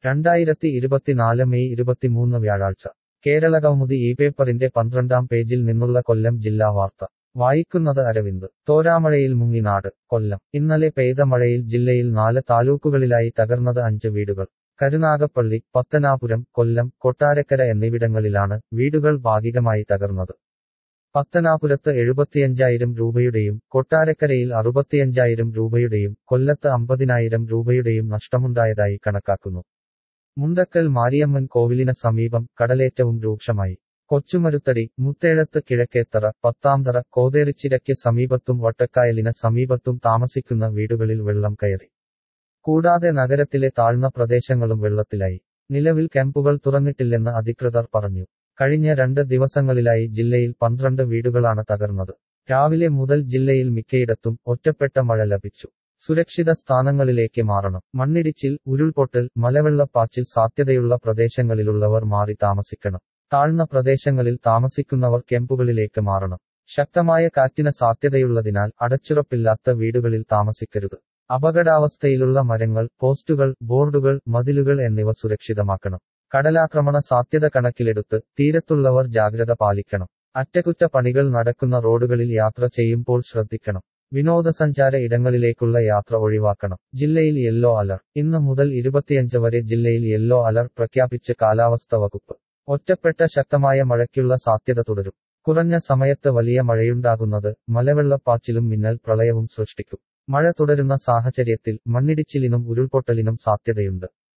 രണ്ടായിരത്തി ഇരുപത്തിനാല് മെയ് ഇരുപത്തിമൂന്ന് വ്യാഴാഴ്ച കേരളകൗമുദി ഈ പേപ്പറിന്റെ പന്ത്രണ്ടാം പേജിൽ നിന്നുള്ള കൊല്ലം ജില്ലാ വാർത്ത വായിക്കുന്നത് അരവിന്ദ് തോരാമഴയിൽ മുങ്ങി നാട് കൊല്ലം ഇന്നലെ പെയ്ത മഴയിൽ ജില്ലയിൽ നാല് താലൂക്കുകളിലായി തകർന്നത് അഞ്ച് വീടുകൾ കരുനാഗപ്പള്ളി പത്തനാപുരം കൊല്ലം കൊട്ടാരക്കര എന്നിവിടങ്ങളിലാണ് വീടുകൾ ഭാഗികമായി തകർന്നത് പത്തനാപുരത്ത് എഴുപത്തിയഞ്ചായിരം രൂപയുടെയും കൊട്ടാരക്കരയിൽ അറുപത്തിയഞ്ചായിരം രൂപയുടെയും കൊല്ലത്ത് അമ്പതിനായിരം രൂപയുടെയും നഷ്ടമുണ്ടായതായി കണക്കാക്കുന്നു മുണ്ടക്കൽ മാരിയമ്മൻ കോവിലിന് സമീപം കടലേറ്റവും രൂക്ഷമായി കൊച്ചുമരുത്തടി മുത്തേഴത്ത് കിഴക്കേത്തറ പത്താംതറ കോതേറിച്ചിരയ്ക്ക് സമീപത്തും വട്ടക്കായലിന് സമീപത്തും താമസിക്കുന്ന വീടുകളിൽ വെള്ളം കയറി കൂടാതെ നഗരത്തിലെ താഴ്ന്ന പ്രദേശങ്ങളും വെള്ളത്തിലായി നിലവിൽ ക്യാമ്പുകൾ തുറന്നിട്ടില്ലെന്ന് അധികൃതർ പറഞ്ഞു കഴിഞ്ഞ രണ്ട് ദിവസങ്ങളിലായി ജില്ലയിൽ പന്ത്രണ്ട് വീടുകളാണ് തകർന്നത് രാവിലെ മുതൽ ജില്ലയിൽ മിക്കയിടത്തും ഒറ്റപ്പെട്ട മഴ ലഭിച്ചു സുരക്ഷിത സ്ഥാനങ്ങളിലേക്ക് മാറണം മണ്ണിടിച്ചിൽ ഉരുൾപൊട്ടൽ മലവെള്ളപ്പാച്ചിൽ സാധ്യതയുള്ള പ്രദേശങ്ങളിലുള്ളവർ മാറി താമസിക്കണം താഴ്ന്ന പ്രദേശങ്ങളിൽ താമസിക്കുന്നവർ ക്യാമ്പുകളിലേക്ക് മാറണം ശക്തമായ കാറ്റിന് സാധ്യതയുള്ളതിനാൽ അടച്ചുറപ്പില്ലാത്ത വീടുകളിൽ താമസിക്കരുത് അപകടാവസ്ഥയിലുള്ള മരങ്ങൾ പോസ്റ്റുകൾ ബോർഡുകൾ മതിലുകൾ എന്നിവ സുരക്ഷിതമാക്കണം കടലാക്രമണ സാധ്യത കണക്കിലെടുത്ത് തീരത്തുള്ളവർ ജാഗ്രത പാലിക്കണം അറ്റകുറ്റപ്പണികൾ നടക്കുന്ന റോഡുകളിൽ യാത്ര ചെയ്യുമ്പോൾ ശ്രദ്ധിക്കണം വിനോദസഞ്ചാര ഇടങ്ങളിലേക്കുള്ള യാത്ര ഒഴിവാക്കണം ജില്ലയിൽ യെല്ലോ അലർട്ട് ഇന്ന് മുതൽ ഇരുപത്തിയഞ്ച് വരെ ജില്ലയിൽ യെല്ലോ അലർട്ട് പ്രഖ്യാപിച്ച് കാലാവസ്ഥ വകുപ്പ് ഒറ്റപ്പെട്ട ശക്തമായ മഴയ്ക്കുള്ള സാധ്യത തുടരും കുറഞ്ഞ സമയത്ത് വലിയ മഴയുണ്ടാകുന്നത് മലവെള്ളപ്പാച്ചിലും മിന്നൽ പ്രളയവും സൃഷ്ടിക്കും മഴ തുടരുന്ന സാഹചര്യത്തിൽ മണ്ണിടിച്ചിലിനും ഉരുൾപൊട്ടലിനും സാധ്യതയുണ്ട്